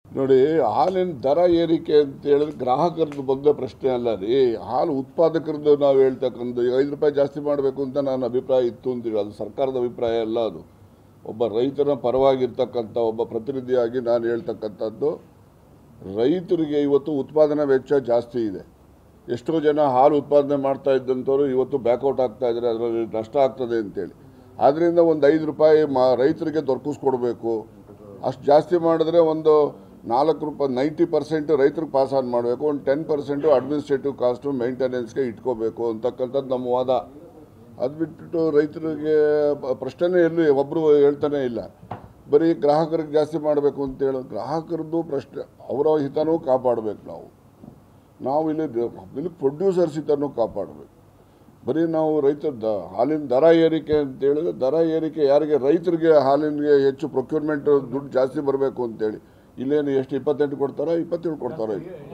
ನೋಡಿ ಹಾಲಿನ ದರ ಏರಿಕೆ ಅಂತ ಹೇಳಿದ್ರೆ ಗ್ರಾಹಕರದ್ದು ಬಂದ ಪ್ರಶ್ನೆ ಅಲ್ಲ ರೀ ಹಾಲು ಉತ್ಪಾದಕರದ್ದು ನಾವು ಹೇಳ್ತಕ್ಕಂಥ ಈಗ ಐದು ರೂಪಾಯಿ ಜಾಸ್ತಿ ಮಾಡಬೇಕು ಅಂತ ನನ್ನ ಅಭಿಪ್ರಾಯ ಇತ್ತು ಅಂತೇಳಿ ಅದು ಸರ್ಕಾರದ ಅಭಿಪ್ರಾಯ ಅಲ್ಲ ಅದು ಒಬ್ಬ ರೈತನ ಪರವಾಗಿರ್ತಕ್ಕಂಥ ಒಬ್ಬ ಪ್ರತಿನಿಧಿಯಾಗಿ ನಾನು ಹೇಳ್ತಕ್ಕಂಥದ್ದು ರೈತರಿಗೆ ಇವತ್ತು ಉತ್ಪಾದನಾ ವೆಚ್ಚ ಜಾಸ್ತಿ ಇದೆ ಎಷ್ಟೋ ಜನ ಹಾಲು ಉತ್ಪಾದನೆ ಮಾಡ್ತಾ ಇದ್ದಂಥವ್ರು ಇವತ್ತು ಬ್ಯಾಕೌಟ್ ಆಗ್ತಾ ಇದ್ದಾರೆ ಅದರಲ್ಲಿ ನಷ್ಟ ಆಗ್ತದೆ ಅಂತೇಳಿ ಆದ್ದರಿಂದ ಒಂದು ಐದು ರೂಪಾಯಿ ಮಾ ರೈತರಿಗೆ ದೊರಕಿಸ್ಕೊಡ್ಬೇಕು ಅಷ್ಟು ಜಾಸ್ತಿ ಮಾಡಿದ್ರೆ ಒಂದು ನಾಲ್ಕು ರೂಪಾಯಿ ನೈಂಟಿ ಪರ್ಸೆಂಟ್ ರೈತರಿಗೆ ಪಾಸ್ ಆನ್ ಮಾಡಬೇಕು ಒಂದು ಟೆನ್ ಪರ್ಸೆಂಟು ಅಡ್ಮಿನಿಸ್ಟ್ರೇಟಿವ್ ಕಾಸ್ಟು ಮೇಂಟೆನೆನ್ಸ್ಗೆ ಇಟ್ಕೋಬೇಕು ಅಂತಕ್ಕಂಥದ್ದು ನಮ್ಮ ವಾದ ಅದು ಬಿಟ್ಬಿಟ್ಟು ರೈತರಿಗೆ ಬ- ಪ್ರಶ್ನೆನೇ ಎಲ್ಲಿ ಒಬ್ಬರು ಹೇಳ್ತಾನೆ ಇಲ್ಲ ಬರೀ ಗ್ರಾಹಕರಿಗೆ ಜಾಸ್ತಿ ಮಾಡಬೇಕು ಅಂತ ಹೇಳೋದು ಗ್ರಾಹಕರದ್ದು ಪ್ರಶ್ನೆ ಅವರ ಹಿತನೂ ಕಾಪಾಡಬೇಕು ನಾವು ನಾವು ಇಲ್ಲಿ ಮಿಲ್ಕ್ ಪ್ರೊಡ್ಯೂಸರ್ಸ್ ಹಿತನೂ ಕಾಪಾಡಬೇಕು ಬರೀ ನಾವು ರೈತರ ದ ಹಾಲಿನ ದರ ಏರಿಕೆ ಅಂತ ಹೇಳಿದ್ರೆ ದರ ಏರಿಕೆ ಯಾರಿಗೆ ರೈತರಿಗೆ ಹಾಲಿನಿಗೆ ಹೆಚ್ಚು ಪ್ರೊಕ್ಯೂರ್ಮೆಂಟ್ ದುಡ್ಡು ಜಾಸ್ತಿ ಬರಬೇಕು ಅಂತೇಳಿ ಇಲ್ಲೇನು ಎಷ್ಟು ಇಪ್ಪತ್ತೆಂಟು ಕೊಡ್ತಾರಾ ಇಪ್ಪತ್ತೇಳು ಕೊಡ್ತಾರೆ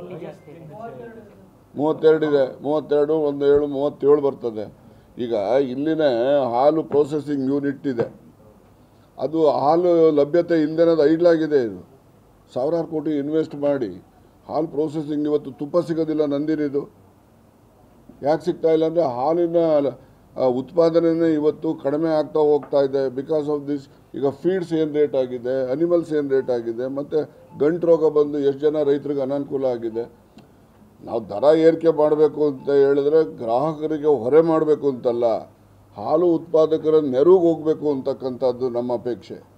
ಮೂವತ್ತೆರಡು ಇದೆ ಮೂವತ್ತೆರಡು ಒಂದು ಏಳು ಮೂವತ್ತೇಳು ಬರ್ತದೆ ಈಗ ಇಲ್ಲಿನೇ ಹಾಲು ಪ್ರೊಸೆಸಿಂಗ್ ಯೂನಿಟ್ ಇದೆ ಅದು ಹಾಲು ಲಭ್ಯತೆ ಇಲ್ಲದೇನದು ಐಡ್ಲಾಗಿದೆ ಇದು ಸಾವಿರಾರು ಕೋಟಿ ಇನ್ವೆಸ್ಟ್ ಮಾಡಿ ಹಾಲು ಪ್ರೊಸೆಸಿಂಗ್ ಇವತ್ತು ತುಪ್ಪ ಸಿಗೋದಿಲ್ಲ ನಂದಿನಿದು ಯಾಕೆ ಸಿಗ್ತಾ ಇಲ್ಲ ಅಂದರೆ ಹಾಲಿನ ಆ, ಉತ್ಪಾದನೆನೇ ಇವತ್ತು ಕಡಿಮೆ ಆಗ್ತಾ ಹೋಗ್ತಾ ಇದೆ ಬಿಕಾಸ್ ಆಫ್ ದಿಸ್ ಈಗ ಫೀಡ್ಸ್ ಏನು ರೇಟ್ ಆಗಿದೆ ಅನಿಮಲ್ಸ್ ಏನು ರೇಟ್ ಆಗಿದೆ ಮತ್ತು ಗಂಟು ರೋಗ ಬಂದು ಎಷ್ಟು ಜನ ರೈತರಿಗೆ ಅನಾನುಕೂಲ ಆಗಿದೆ ನಾವು ದರ ಏರಿಕೆ ಮಾಡಬೇಕು ಅಂತ ಹೇಳಿದ್ರೆ ಗ್ರಾಹಕರಿಗೆ ಹೊರೆ ಮಾಡಬೇಕು ಅಂತಲ್ಲ ಹಾಲು ಉತ್ಪಾದಕರ ನೆರವಿಗೆ ಹೋಗಬೇಕು ಅಂತಕ್ಕಂಥದ್ದು ನಮ್ಮ ಅಪೇಕ್ಷೆ